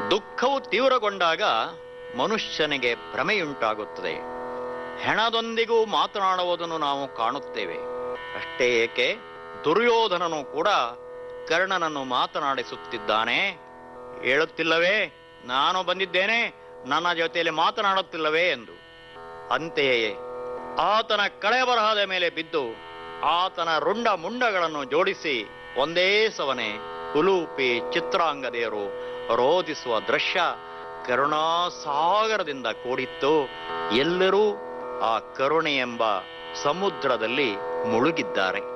ದುಃಖವು ತೀವ್ರಗೊಂಡಾಗ ಮನುಷ್ಯನಿಗೆ ಭ್ರಮೆಯುಂಟಾಗುತ್ತದೆ ಹೆಣದೊಂದಿಗೂ ಮಾತನಾಡುವುದನ್ನು ನಾವು ಕಾಣುತ್ತೇವೆ ಅಷ್ಟೇ ಏಕೆ ದುರ್ಯೋಧನನು ಕೂಡ ಕರ್ಣನನ್ನು ಮಾತನಾಡಿಸುತ್ತಿದ್ದಾನೆ ಹೇಳುತ್ತಿಲ್ಲವೇ ನಾನು ಬಂದಿದ್ದೇನೆ ನನ್ನ ಜೊತೆಯಲ್ಲಿ ಮಾತನಾಡುತ್ತಿಲ್ಲವೇ ಎಂದು ಅಂತೆಯೇ ಆತನ ಕಳೆ ಬರಹದ ಮೇಲೆ ಬಿದ್ದು ಆತನ ರುಂಡ ಮುಂಡಗಳನ್ನು ಜೋಡಿಸಿ ಒಂದೇ ಸವನೆ ಉಲೂಪಿ ಚಿತ್ರಾಂಗದೆಯರು ರೋಧಿಸುವ ದೃಶ್ಯ ಕರುಣಾಸಾಗರದಿಂದ ಕೂಡಿತ್ತು ಎಲ್ಲರೂ ಆ ಕರುಣೆ ಎಂಬ ಸಮುದ್ರದಲ್ಲಿ ಮುಳುಗಿದ್ದಾರೆ